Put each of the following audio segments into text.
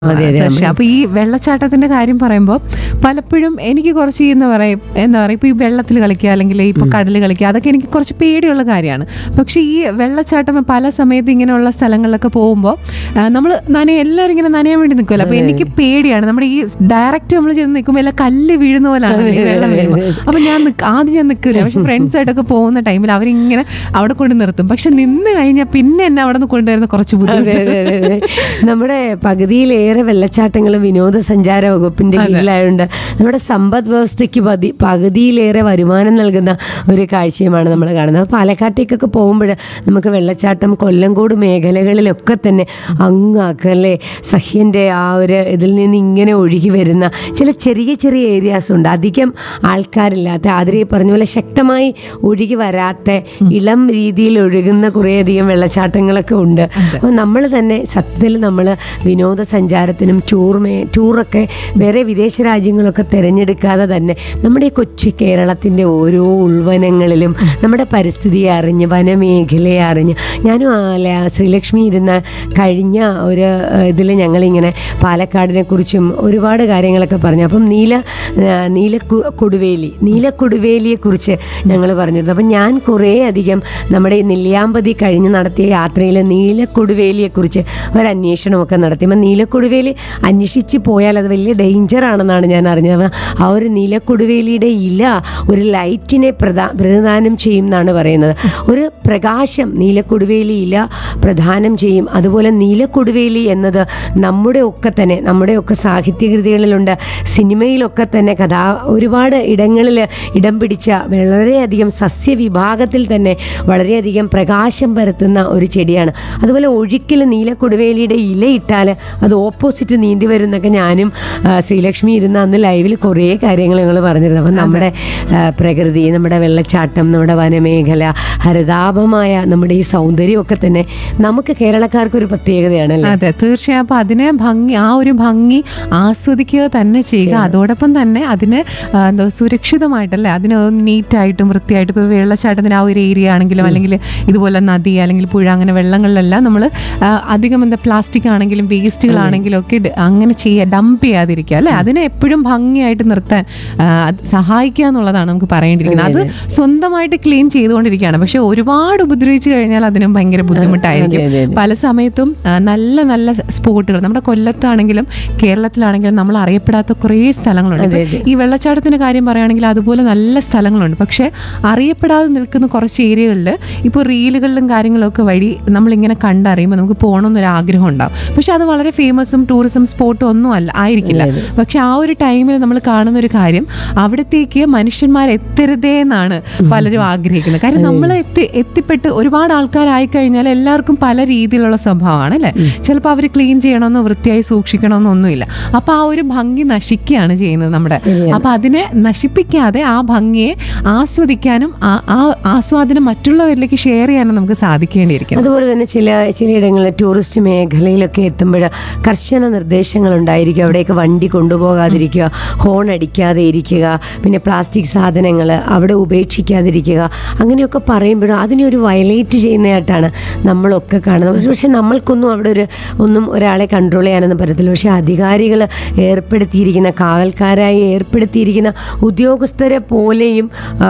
അതെ, അതെ. പക്ഷെ അപ്പൊ ഈ വെള്ളച്ചാട്ടത്തിന്റെ കാര്യം പറയുമ്പോൾ പലപ്പോഴും എനിക്ക് കുറച്ച് എന്താ പറയാ എന്താ പറയാ ഇപ്പൊ ഈ വെള്ളത്തിൽ കളിക്കുക അല്ലെങ്കിൽ ഇപ്പൊ കടൽ കളിക്കുക അതൊക്കെ എനിക്ക് കുറച്ച് പേടിയുള്ള കാര്യമാണ് പക്ഷെ ഈ വെള്ളച്ചാട്ടം പല സമയത്ത് ഇങ്ങനെയുള്ള സ്ഥലങ്ങളിലൊക്കെ പോകുമ്പോൾ നമ്മൾ നനയ എല്ലാവരും ഇങ്ങനെ നനയാൻ വേണ്ടി നിൽക്കുമല്ലോ അപ്പൊ എനിക്ക് പേടിയാണ് നമ്മുടെ ഈ ഡയറക്റ്റ് നമ്മൾ ചെന്ന് നിൽക്കുമ്പോൾ എല്ലാം കല്ല് വീഴുന്ന പോലാണ് ഈ വെള്ളം വീഴുമ്പോൾ അപ്പൊ ഞാൻ നിക്ക- ആദ്യം ഞാൻ നിൽക്കില്ല പക്ഷെ ഫ്രണ്ട്സ് ആയിട്ടൊക്കെ പോകുന്ന ടൈമിൽ അവരിങ്ങനെ അവിടെ കൊണ്ട് നിർത്തും പക്ഷെ നിന്ന് കഴിഞ്ഞാൽ പിന്നെ എന്നെ അവിടെ നിന്ന് കൊണ്ടുവരുന്ന കുറച്ച് അതെ, ബുദ്ധിമുട്ട് അതെ, അതെ, അതെ. നമ്മുടെ പകുതിയിലേറെ വെള്ളച്ചാട്ടങ്ങൾ വിനോദസഞ്ചാര വകുപ്പിന്റെ കീഴിലായതുകൊണ്ട് നമ്മുടെ സമ്പദ് വ്യവസ്ഥയ്ക്ക് പതി പകുതിയിലേറെ വരുമാനം നൽകുന്ന ഒരു കാഴ്ചയുമാണ് നമ്മൾ കാണുന്നത് അപ്പോൾ പാലക്കാട്ടേക്കൊക്കെ പോകുമ്പോൾ നമുക്ക് വെള്ളച്ചാട്ടം കൊല്ലങ്കോട് മേഖലകളിലൊക്കെ തന്നെ അങ്ങ് അകലെ സഹ്യൻ്റെ ആ ഒരു ഇതിൽ നിന്ന് ഇങ്ങനെ ഒഴുകി വരുന്ന ചില ചെറിയ ചെറിയ ഏരിയാസ് ഉണ്ട് അധികം ആൾക്കാരില്ലാത്ത ആതിരെ പറഞ്ഞ പോലെ ശക്തമായി ഒഴുകി വരാത്ത ഇളം രീതിയിൽ ഒഴുകുന്ന കുറേയധികം വെള്ളച്ചാട്ടങ്ങളൊക്കെ ഉണ്ട് അപ്പോൾ നമ്മൾ തന്നെ സത്യത്തിൽ നമ്മൾ വിനോദസഞ്ചാരത്തിനും ടൂർ മേ ടൂറൊക്കെ വേറെ വിദേശ രാജ്യങ്ങളൊക്കെ തിരഞ്ഞെടുക്കാതെ തന്നെ നമ്മുടെ ഈ കൊച്ചു കേരളത്തിൻ്റെ ഓരോ ഉൾവനങ്ങളിലും നമ്മുടെ പരിസ്ഥിതിയെ അറിഞ്ഞ് വനമേഖലയെ അറിഞ്ഞ് ഞാനും ആ ല- ശ്രീലക്ഷ്മി ഇരുന്ന കഴിഞ്ഞ ഒരു ഇതിൽ ഞങ്ങളിങ്ങനെ പാലക്കാടിനെ കുറിച്ചും ഒരുപാട് കാര്യങ്ങളൊക്കെ പറഞ്ഞു അപ്പം നീല ആ, നീല കു- കൊടുവേലി നീല കൊടുവേലിയെ കുറിച്ച് ഞങ്ങൾ പറഞ്ഞിരുന്നു അപ്പം ഞാൻ കുറേ അധികം നമ്മുടെ ഈ നെല്ലിയാമ്പതി കഴിഞ്ഞ് നടത്തിയ യാത്രയിൽ നീലക്കൊടുവേലിയെക്കുറിച്ച് ഒരു അന്വേഷണമൊക്കെ നടത്തി അപ്പം നീലക്കൊടുവേലി അന്വേഷിച്ച് പോയാൽ അത് വലിയ ഡേഞ്ചർ ആണെന്നാണ് ഞാൻ അറിഞ്ഞത് അപ്പം ആ ഒരു നീലക്കൊടുവേലിയുടെ ഇല ഒരു ലൈറ്റിനെ പ്രദാ പ്രദാനം ചെയ്യും എന്നാണ് പറയുന്നത് ഒരു പ്രകാശം നീലക്കൊടുവേലി ഇല പ്രദാനം ചെയ്യും അതുപോലെ നീലക്കൊടുവേലി എന്നത് നമ്മുടെ ഒക്കെ തന്നെ നമ്മുടെ ഒക്കെ സാഹിത്യകൃതികളിലുണ്ട് സിനിമയിലൊക്കെ തന്നെ കഥാ ഒരുപാട് ഇടങ്ങളിൽ ഇടം പിടിച്ച വളരെയധികം സസ്യവിഭാഗത്തിൽ തന്നെ വളരെയധികം പ്രകാശം പരത്തുന്ന ഒരു ചെടിയാണ് അതുപോലെ ഒഴുക്കിൽ നീലക്കൊടുവേലിയുടെ ഇലയിട്ടാൽ അത് ഓപ്പോസിറ്റ് നീന്തി വരുന്നൊക്കെ ഞാനും ആ, ശ്രീലക്ഷ്മി ഇരുന്ന് അന്ന് ലൈവിൽ കുറേ കാര്യങ്ങൾ ഞങ്ങൾ പറഞ്ഞിരുന്നു അപ്പം നമ്മുടെ ആ, പ്രകൃതി നമ്മുടെ വെള്ളച്ചാട്ടം നമ്മുടെ വനമേഖല ഹരിതാപമായ നമ്മുടെ ഈ സൗന്ദര്യമൊക്കെ തന്നെ നമുക്ക് കേരളക്കാർക്ക് ഒരു പ്രത്യേകതയാണ് അല്ലേ അതെ തീർച്ചയായും അപ്പൊ അതിനെ ഭംഗി ആ ഒരു ഭംഗി ആസ്വദിക്കുക തന്നെ ചെയ്യുക അതോടൊപ്പം തന്നെ അതിനെ ആ, എന്താ സുരക്ഷിതമായിട്ടല്ലേ അതിനെ നീറ്റായിട്ടും വൃത്തിയായിട്ടും ഇപ്പോൾ വെള്ളച്ചാട്ടത്തിന് ആ ഒരു ഏരിയ ആണെങ്കിലും അല്ലെങ്കിൽ ഇതുപോലെ നദി അല്ലെങ്കിൽ പുഴ അങ്ങനെ വെള്ളങ്ങളിലെല്ലാം നമ്മൾ അധികം എന്താ പ്ലാസ്റ്റിക് ആണെങ്കിലും വേസ്റ്റുകളാണെങ്കിലും ഒക്കെ ഇട്- അങ്ങനെ ചെയ്യുക ഡംപ് ചെയ്യാതിരിക്കുക അല്ലേ അതിനെ എപ്പോഴും ഭംഗിയായിട്ട് നിർത്താൻ ആ, അത് സഹായിക്കുക എന്നുള്ളതാണ് നമുക്ക് പറയേണ്ടിയിരിക്കുന്നത് അത് സ്വന്തമായിട്ട് ക്ലീൻ ചെയ്തുകൊണ്ടിരിക്കുകയാണ് പക്ഷെ ഒരുപാട് ഉപദ്രവിച്ചു കഴിഞ്ഞാൽ അതിനും ഭയങ്കര ബുദ്ധിമുട്ടായിരിക്കും അതെ, അതെ. പല സമയത്തും ആ, നല്ല നല്ല സ്പോട്ടുകൾ നമ്മുടെ കൊല്ലത്താണെങ്കിലും കേരളത്തിലാണെങ്കിലും നമ്മൾ അറിയപ്പെടാത്ത കുറേ സ്ഥലങ്ങളുണ്ട് അതെ, ഇപ്പൊ ഈ വെള്ളച്ചാട്ടത്തിന്റെ കാര്യം പറയുകയാണെങ്കിൽ അതുപോലെ നല്ല സ്ഥലങ്ങളുണ്ട് പക്ഷെ അറിയപ്പെടാതെ നിൽക്കുന്ന കുറച്ച് ഏരിയകളിൽ ഇപ്പോൾ റീലുകളിലും കാര്യങ്ങളൊക്കെ വഴി നമ്മളിങ്ങനെ കണ്ടറിയുമ്പോൾ നമുക്ക് പോകണമെന്നൊരു ആഗ്രഹം ഉണ്ടാവും പക്ഷെ അത് വളരെ ഫേമസും ടൂറിസം സ്പോട്ടും ഒന്നും അല്ല ആയിരിക്കില്ല പക്ഷെ ആ ഒരു ടൈമിൽ നമ്മൾ കാണുന്ന ഒരു കാര്യം അവിടത്തേക്ക് മനുഷ്യന്മാർ എത്തരുതേ എന്നാണ് പലരും ആഗ്രഹിക്കുന്നത് കാര്യം നമ്മൾ എത്തി എത്തിപ്പെട്ട് ഒരുപാട് ആൾക്കാരായി കഴിഞ്ഞാൽ എല്ലാവർക്കും പല രീതിയിലുള്ള സ്വഭാവമാണ് അല്ലേ ചിലപ്പോൾ അവർ ക്ലീൻ ചെയ്യണമെന്നോ വൃത്തിയായി സൂക്ഷിക്കണമെന്നൊന്നുമില്ല അപ്പൊ ആ ഒരു ഭംഗി നശിക്കുകയാണ് ചെയ്യുന്നത് നമ്മുടെ അപ്പൊ അതിനെ നശിപ്പിക്കാതെ ആ ഭംഗിയെ ആസ്വദിക്കാനും ആ- ആ ആസ്വാദനം മറ്റുള്ളവരിലേക്ക് ഷെയർ ചെയ്യാനും നമുക്ക് സാധിക്കേണ്ടിയിരിക്കും അതുപോലെ തന്നെ ചില ചിലയിടങ്ങളിൽ ടൂറിസ്റ്റ് മേഖലയിലൊക്കെ എത്തുമ്പോൾ കർശന നിർദ്ദേശങ്ങൾ ഉണ്ടായിരിക്കും അവിടേക്ക് വണ്ടി കൊണ്ടുപോകാതിരിക്കുക ഹോൺ അടിക്കാതെ ഇരിക്കുക പിന്നെ പ്ലാസ്റ്റിക് സാധനങ്ങൾ അവിടെ ഉപേക്ഷിക്കാതിരിക്കുക അങ്ങനെയൊക്കെ പറയുമ്പോഴും അതിനെ ഒരു വയലേറ്റ് ചെയ്യുന്നതായിട്ടാണ് നമ്മളൊക്കെ കാണുന്നത് പക്ഷെ നമ്മൾക്കൊന്നും അവിടെ ഒരു ഒന്നും ഒരാളെ കൺട്രോൾ ചെയ്യാനൊന്നും പറ്റത്തില്ല പക്ഷെ അധികാരികൾ ഏർപ്പെടുത്തിയിരിക്കുന്ന കാവൽക്കാരായി ഏർപ്പെടുത്തിയിരിക്കുന്ന ഉദ്യോഗസ്ഥരെ പോലെയും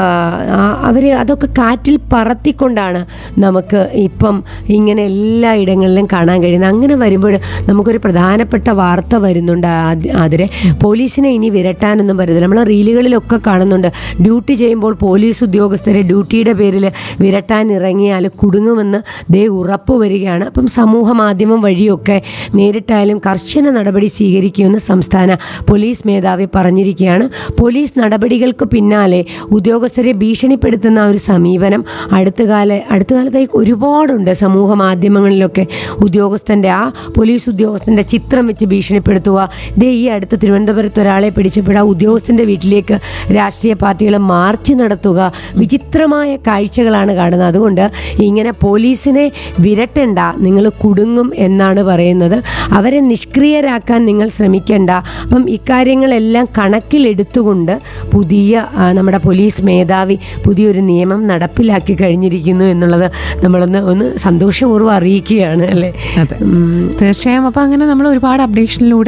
അവർ അതൊക്കെ കാറ്റിൽ പറത്തിക്കൊണ്ടാണ് നമുക്ക് ഇപ്പം ഇങ്ങനെ എല്ലാ ഇടങ്ങളിലും കാണാൻ കഴിയുന്നത് അങ്ങനെ വരുമ്പോൾ നമുക്കൊരു പ്രധാനപ്പെട്ട വാർത്ത വരുന്നുണ്ട് ആദ്യ- അതിരെ പോലീസിനെ ഇനി വിരട്ടാനൊന്നും പറ്റത്തില്ല നമ്മൾ റീലുകളിലൊക്കെ കാണുന്നുണ്ട് ഡ്യൂട്ടി ചെയ്യുമ്പോൾ പോലീസ് ഉദ്യോഗസ്ഥരെ ഡ്യൂട്ടിയുടെ പേരിൽ വിരട്ടാൻ ഇറങ്ങിയാൽ കുടുങ്ങുമെന്ന് ദേ ഉറപ്പ് വരികയാണ് അപ്പം സമൂഹ മാധ്യമം വഴിയൊക്കെ നേരിട്ടായാലും കർശന നടപടി സ്വീകരിക്കുമെന്ന് സംസ്ഥാന പോലീസ് മേധാവി പറഞ്ഞിരിക്കുകയാണ് പോലീസ് നടപടികൾക്ക് പിന്നാലെ ഉദ്യോഗസ്ഥരെ ഭീഷണിപ്പെടുത്തുന്ന ഒരു സമീപനം അടുത്ത കാല അടുത്ത കാലത്തായി ഒരുപാടുണ്ട് സമൂഹ മാധ്യമങ്ങളിലൊക്കെ ഉദ്യോഗസ്ഥൻ്റെ ആ പോലീസ് ഉദ്യോഗസ്ഥൻ്റെ ചിത്രം വെച്ച് ഭീഷണിപ്പെടുത്തുക ദേ ഈ അടുത്ത് തിരുവനന്തപുരത്ത് ഒരാളെ പിടിച്ചപ്പോൾ ആ ഉദ്യോഗസ്ഥൻ്റെ വീട്ടിലേക്ക് രാഷ്ട്രീയ പാർട്ടികൾ മാർച്ച് നടത്തുക വിചിത്രമായ കാഴ്ചകളാണ് കാണുന്നത് അതുകൊണ്ട് ഇങ്ങനെ പോലീസിനെ വിരട്ടണ്ട നിങ്ങൾ കുടുങ്ങും എന്നാണ് പറയുന്നത് അവരെ നിഷ്ക്രിയരാക്കാൻ നിങ്ങൾ ശ്രമിക്കേണ്ട അപ്പം ഇക്കാര്യങ്ങളെല്ലാം കണക്കിലെടുത്തുകൊണ്ട് പുതിയ ആ, നമ്മുടെ പോലീസ് മേധാവി പുതിയൊരു നിയമം നടപ്പിലാക്കി കഴിഞ്ഞിരിക്കുന്നു എന്നുള്ളത് നമ്മളൊന്ന് ഒന്ന് സന്തോഷപൂർവ്വം അറിയിക്കുകയാണ് അല്ലേ അതെ ഉം. തീർച്ചയായും അപ്പൊ അങ്ങനെ നമ്മൾ ഒരുപാട് അപ്ഡേഷനിലൂടെ